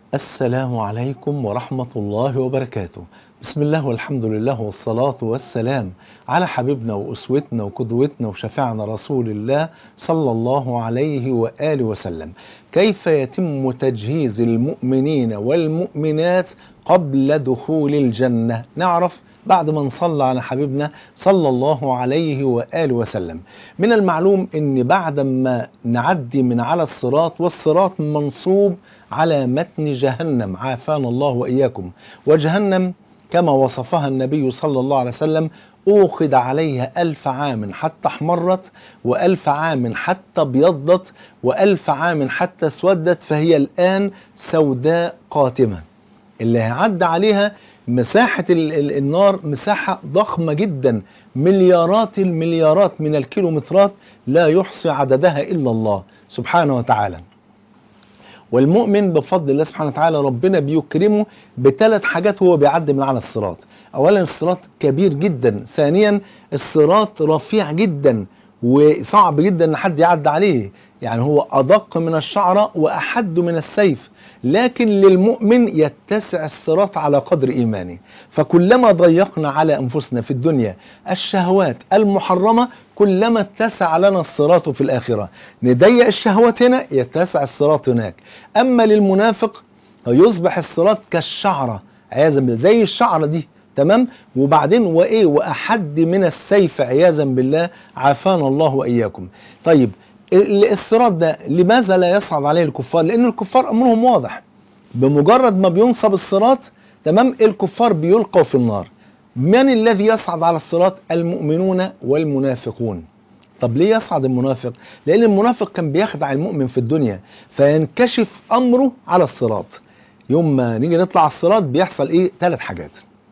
السلام عليكم ورحمة الله وبركاته بسم الله والحمد لله والصلاة والسلام على حبيبنا وأسوتنا وقدوتنا وشفيعنا رسول الله صلى الله عليه وآله وسلم كيف يتم تجهيز المؤمنين والمؤمنات قبل دخول الجنة نعرف بعد ما نصلى على حبيبنا صلى الله عليه وآله وسلم من المعلوم ان بعد ما نعدي من على الصراط والصراط منصوب على متن جهنم عافانا الله وإياكم وجهنم كما وصفها النبي صلى الله عليه وسلم أوقد عليها ألف عام حتى احمرت وألف عام حتى ابيضت وألف عام حتى اسودت فهي الآن سوداء قاتمة اللي هيعدي عليها مساحة ال- ال- النار مساحة ضخمة جدا مليارات المليارات من الكيلومترات لا يحصي عددها إلا الله سبحانه وتعالى والمؤمن بفضل الله سبحانه وتعالى ربنا بيكرمه بثلاث حاجات هو بيعدي من على الصراط اولا الصراط كبير جدا ثانيا الصراط رفيع جدا وصعب جدا ان حد يعدي عليه يعني هو ادق من الشعره واحد من السيف لكن للمؤمن يتسع الصراط على قدر ايمانه فكلما ضيقنا على انفسنا في الدنيا الشهوات المحرمه كلما اتسع لنا الصراط في الاخره نضيق الشهوات هنا يتسع الصراط هناك اما للمنافق يصبح الصراط كالشعره عياذا بالله زي الشعره دي تمام وبعدين وايه واحد من السيف عياذا بالله عافانا الله واياكم طيب ال- الصراط ده لماذا لا يصعد عليه الكفار لان الكفار امرهم واضح بمجرد ما بينصب الصراط تمام الكفار بيلقوا في النار من الذي يصعد على الصراط المؤمنون والمنافقون طب ليه يصعد المنافق لان المنافق كان بيخدع المؤمن في الدنيا فينكشف امره على الصراط يوم ما نيجي نطلع على الصراط بيحصل ايه ثلاث حاجات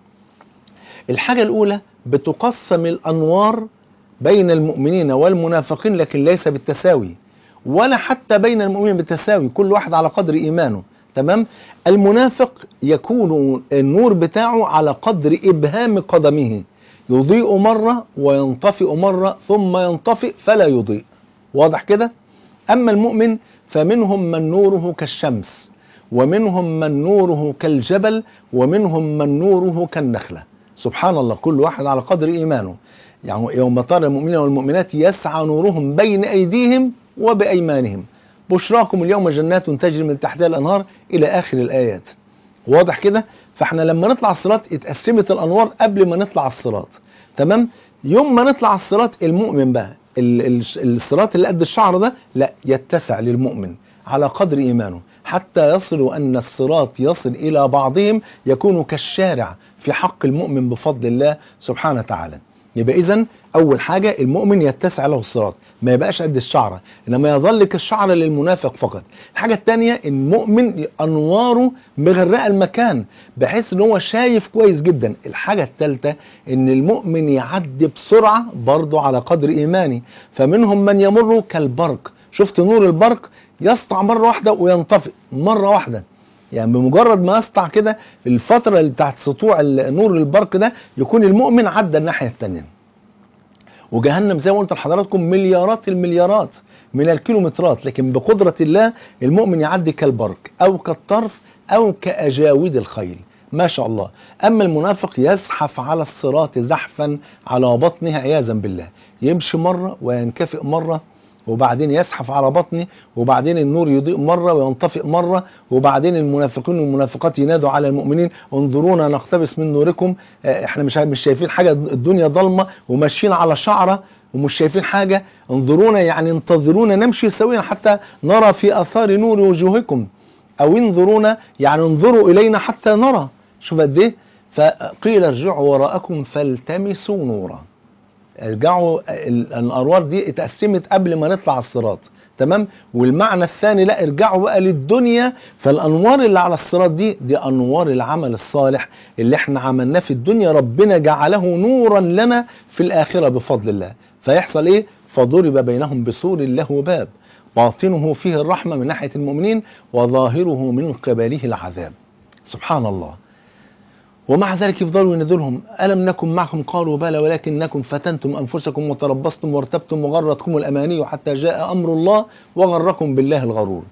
الحاجة الأولى بتقسم الأنوار بين المؤمنين والمنافقين لكن ليس بالتساوي ولا حتى بين المؤمنين بالتساوي كل واحد على قدر إيمانه تمام المنافق يكون النور بتاعه على قدر إبهام قدمه يضيء مرة وينطفئ مرة ثم ينطفئ فلا يضيء واضح كده أما المؤمن فمنهم من نوره كالشمس ومنهم من نوره كالجبل ومنهم من نوره كالنخله سبحان الله كل واحد على قدر إيمانه يعني يوم ترى المؤمنين والمؤمنات يسعى نورهم بين أيديهم وبأيمانهم بشراكم اليوم جنات تجري من تحتها الأنهار إلى آخر الآيات واضح كده فاحنا لما نطلع الصراط اتقسمت الأنوار قبل ما نطلع الصراط تمام يوم ما نطلع الصراط المؤمن بقى ال- ال- الصراط اللي قد الشعر ده لا يتسع للمؤمن على قدر إيمانه حتى يصلوا أن الصراط يصل إلى بعضهم يكون كالشارع في حق المؤمن بفضل الله سبحانه وتعالى يبقى إذا أول حاجة المؤمن يتسع له الصراط ما يبقاش قد الشعرة إنما يظل كالشعرة للمنافق فقط الحاجة الثانية المؤمن أنواره مغرقة المكان بحيث إن هو شايف كويس جدا الحاجة الثالثة إن المؤمن يعدي بسرعة برضه على قدر إيماني فمنهم من يمر كالبرق شفت نور البرق يسطع مرة واحدة وينطفئ مرة واحدة يعني بمجرد ما يسطع كده الفترة اللي بتاعت سطوع ال- نور البرق ده يكون المؤمن عدى الناحية التانية وجهنم زي ما قلت لحضراتكم مليارات المليارات من الكيلومترات لكن بقدرة الله المؤمن يعدي كالبرق أو كالطرف أو كأجاود الخيل ما شاء الله أما المنافق يزحف على الصراط زحفا على بطنه عياذا بالله يمشي مرة وينكفئ مرة وبعدين يزحف على بطنه وبعدين النور يضيء مرة وينطفئ مرة وبعدين المنافقين والمنافقات ينادوا على المؤمنين انظرونا نقتبس من نوركم آه، احنا مش مش شايفين حاجة الدنيا ضلمة وماشيين على شعرة ومش شايفين حاجة انظرونا يعني انتظرونا نمشي سويا حتى نرى في اثار نور وجوهكم او انظرونا يعني انظروا الينا حتى نرى شوف قد ايه فقيل ارجعوا وراءكم فالتمسوا نورا ارجعوا ال- الانوار دي اتقسمت قبل ما نطلع على الصراط تمام والمعنى الثاني لا ارجعوا بقى للدنيا فالانوار اللي على الصراط دي دي انوار العمل الصالح اللي احنا عملناه في الدنيا ربنا جعله نورا لنا في الاخره بفضل الله فيحصل ايه فضرب بينهم بسور له باب باطنه فيه الرحمه من ناحيه المؤمنين وظاهره من قبله العذاب سبحان الله ومع ذلك يفضلوا ينادولهم ألم نكن معكم قالوا بلى ولكنكم فتنتم أنفسكم وتربصتم وارتبتم وغرتكم الأماني حتى جاء أمر الله وغركم بالله الغرور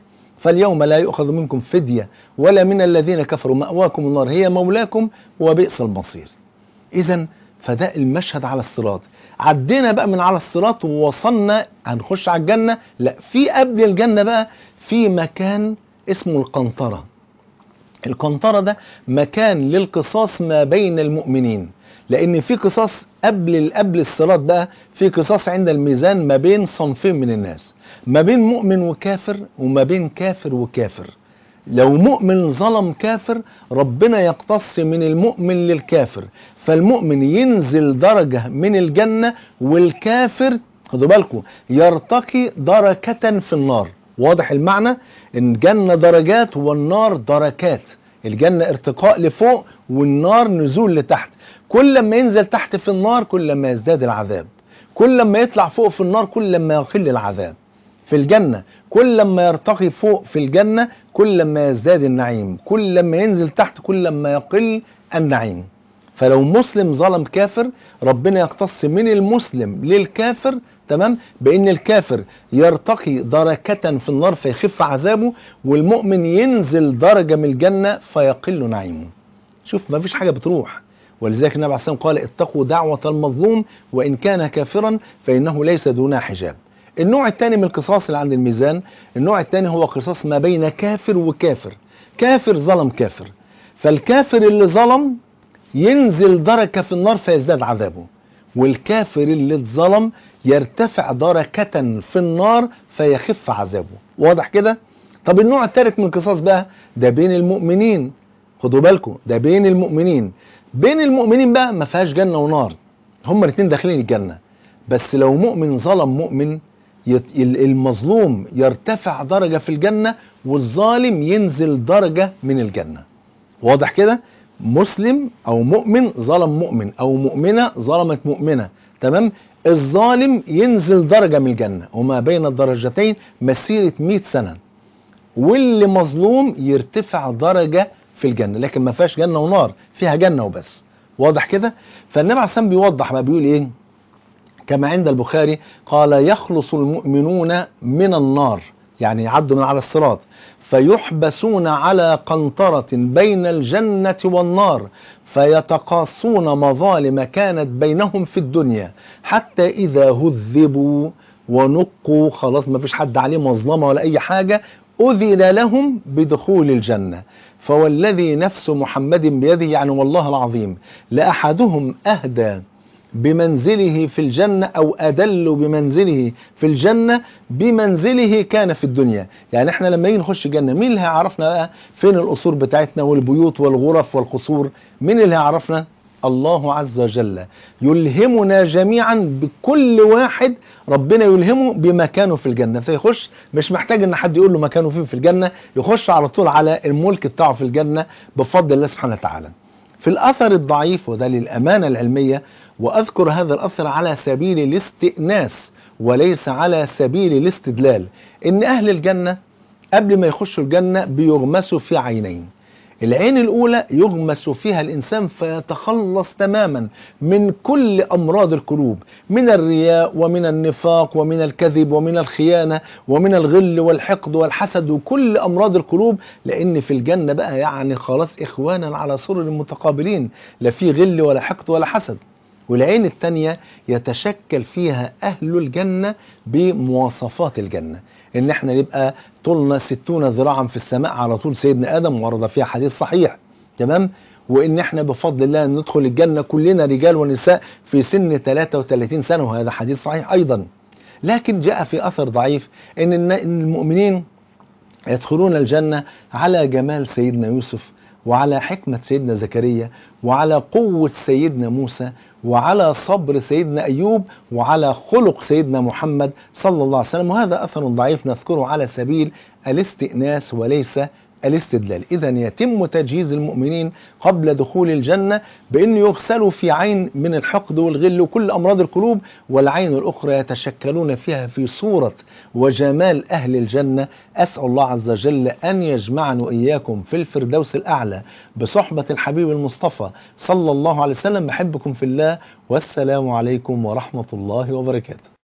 فاليوم لا يؤخذ منكم فدية ولا من الذين كفروا مأواكم النار هي مولاكم وبئس المصير إذا فده المشهد على الصراط عدينا بقى من على الصراط ووصلنا هنخش على الجنة لا في قبل الجنة بقى في مكان اسمه القنطرة القنطرة ده مكان للقصاص ما بين المؤمنين لأن في قصاص قبل قبل الصراط بقى في قصاص عند الميزان ما بين صنفين من الناس ما بين مؤمن وكافر وما بين كافر وكافر لو مؤمن ظلم كافر ربنا يقتص من المؤمن للكافر فالمؤمن ينزل درجة من الجنة والكافر خدوا بالكم يرتقي دركة في النار واضح المعنى ان الجنة درجات والنار دركات الجنة ارتقاء لفوق والنار نزول لتحت كل ما ينزل تحت في النار كل ما يزداد العذاب كل ما يطلع فوق في النار كل ما يقل العذاب في الجنة كل ما يرتقي فوق في الجنة كل ما يزداد النعيم كل ما ينزل تحت كل ما يقل النعيم فلو مسلم ظلم كافر ربنا يقتص من المسلم للكافر تمام بان الكافر يرتقي دركة في النار فيخف عذابه والمؤمن ينزل درجة من الجنة فيقل نعيمه شوف ما فيش حاجة بتروح ولذلك النبي عليه الصلاة والسلام قال اتقوا دعوة المظلوم وإن كان كافرا فإنه ليس دونها حجاب النوع الثاني من القصاص اللي عند الميزان النوع الثاني هو قصاص ما بين كافر وكافر كافر ظلم كافر فالكافر اللي ظلم ينزل دركة في النار فيزداد عذابه والكافر اللي اتظلم يرتفع دركة في النار فيخف عذابه واضح كده طب النوع الثالث من القصاص بقى ده بين المؤمنين خدوا بالكم ده بين المؤمنين بين المؤمنين بقى ما فيهاش جنة ونار هما الاثنين داخلين الجنة بس لو مؤمن ظلم مؤمن المظلوم يرتفع درجة في الجنة والظالم ينزل درجة من الجنة واضح كده مسلم او مؤمن ظلم مؤمن او مؤمنة ظلمت مؤمنة تمام الظالم ينزل درجة من الجنة وما بين الدرجتين مسيرة 100 سنة واللي مظلوم يرتفع درجة في الجنة لكن ما فيهاش جنة ونار فيها جنة وبس واضح كده فالنبي عليه الصلاة بيوضح ما بيقول ايه كما عند البخاري قال يخلص المؤمنون من النار يعني يعدوا من على الصراط فيحبسون على قنطرة بين الجنة والنار فيتقاصون مظالم كانت بينهم في الدنيا حتى إذا هذبوا ونقوا خلاص ما فيش حد عليه مظلمة ولا أي حاجة أذن لهم بدخول الجنة فوالذي نفس محمد بيده يعني والله العظيم لأحدهم أهدى بمنزله في الجنة أو أدل بمنزله في الجنة بمنزله كان في الدنيا يعني احنا لما يجي نخش الجنة مين اللي هيعرفنا بقى فين القصور بتاعتنا والبيوت والغرف والقصور مين اللي هيعرفنا الله عز وجل يلهمنا جميعا بكل واحد ربنا يلهمه بمكانه في الجنة فيخش مش محتاج ان حد يقول له مكانه فين في الجنة يخش على طول على الملك بتاعه في الجنة بفضل الله سبحانه وتعالى في الأثر الضعيف وده للأمانة العلمية وأذكر هذا الأثر على سبيل الاستئناس وليس على سبيل الاستدلال إن أهل الجنة قبل ما يخشوا الجنة بيغمسوا في عينين العين الأولى يغمس فيها الإنسان فيتخلص تماما من كل أمراض القلوب من الرياء ومن النفاق ومن الكذب ومن الخيانة ومن الغل والحقد والحسد وكل أمراض القلوب لأن في الجنة بقى يعني خلاص إخوانا على سرر متقابلين لا في غل ولا حقد ولا حسد والعين الثانية يتشكل فيها أهل الجنة بمواصفات الجنة إن احنا نبقى طولنا ستون ذراعا في السماء على طول سيدنا آدم ورد فيها حديث صحيح تمام وإن احنا بفضل الله ندخل الجنة كلنا رجال ونساء في سن 33 سنة وهذا حديث صحيح أيضا لكن جاء في أثر ضعيف إن المؤمنين يدخلون الجنة على جمال سيدنا يوسف وعلى حكمة سيدنا زكريا وعلى قوة سيدنا موسى وعلى صبر سيدنا أيوب وعلى خلق سيدنا محمد صلى الله عليه وسلم وهذا أثر ضعيف نذكره على سبيل الاستئناس وليس الاستدلال إذا يتم تجهيز المؤمنين قبل دخول الجنة بأن يغسلوا في عين من الحقد والغل وكل أمراض القلوب والعين الأخرى يتشكلون فيها في صورة وجمال أهل الجنة أسأل الله عز وجل أن يجمعنا وإياكم في الفردوس الأعلى بصحبة الحبيب المصطفى صلى الله عليه وسلم بحبكم في الله والسلام عليكم ورحمة الله وبركاته